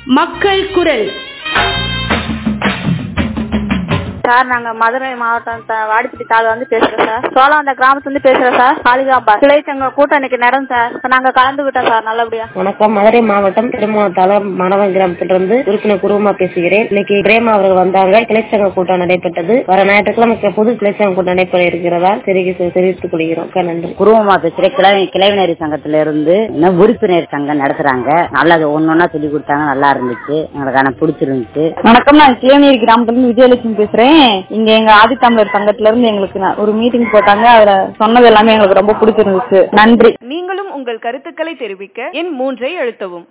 மக்கள் குரல் சார் நாங்க மதுரை மாவட்டம் த- வாடிப்பட்டி தாலுகா வந்து பேசுறோம் சார் சோழம் அந்த கிராமத்துல இருந்து பேசுறோம் சார் காளிகாம்பா கிளை சங்க கூட்டம் இன்னைக்கு நடந்து சார் இப்ப நாங்க கலந்துகிட்டோம் சார் நல்லபடியா வணக்கம் மதுரை மாவட்டம் திருமணத்தால மாணவன் கிராமத்திலிருந்து உறுப்பினர் குருவமா பேசுகிறேன் இன்னைக்கு பிரேமா அவர்கள் வந்தாங்க கிளைச்சங்க கூட்டம் நடைபெற்றது வர ஞாயிற்றுக்கிழமை புது கிளைச்சங்க கூட்டம் நடைபெற இருக்கிறதா தெரிவித்து தெரிவித்துக் கொள்கிறோம் அக்கா, நன்றி குருவமா பேசுற கிளை கிளைவினரி சங்கத்துல இருந்து இன்னும் உறுப்பினர் சங்கம் நடத்துறாங்க நல்லா அது ஒன்னொன்னா சொல்லி கொடுத்தாங்க நல்லா இருந்துச்சு எங்களுக்கு ஆனா பிடிச்சிருந்துச்சு வணக்கம் நான் கிளநீர் கிராமத்துல இருந்து விஜயலட்சுமி பேசுறேன் இங்க எங்க ஆதித்தமிழர் சங்கத்துல இருந்து எங்களுக்கு ந- ஒரு மீட்டிங் போட்டாங்க அதுல சொன்னது எல்லாமே எங்களுக்கு ரொம்ப பிடிச்சிருந்துச்சு நன்றி நீங்களும் உங்கள் கருத்துக்களை தெரிவிக்க எண் மூன்றை அழுத்தவும்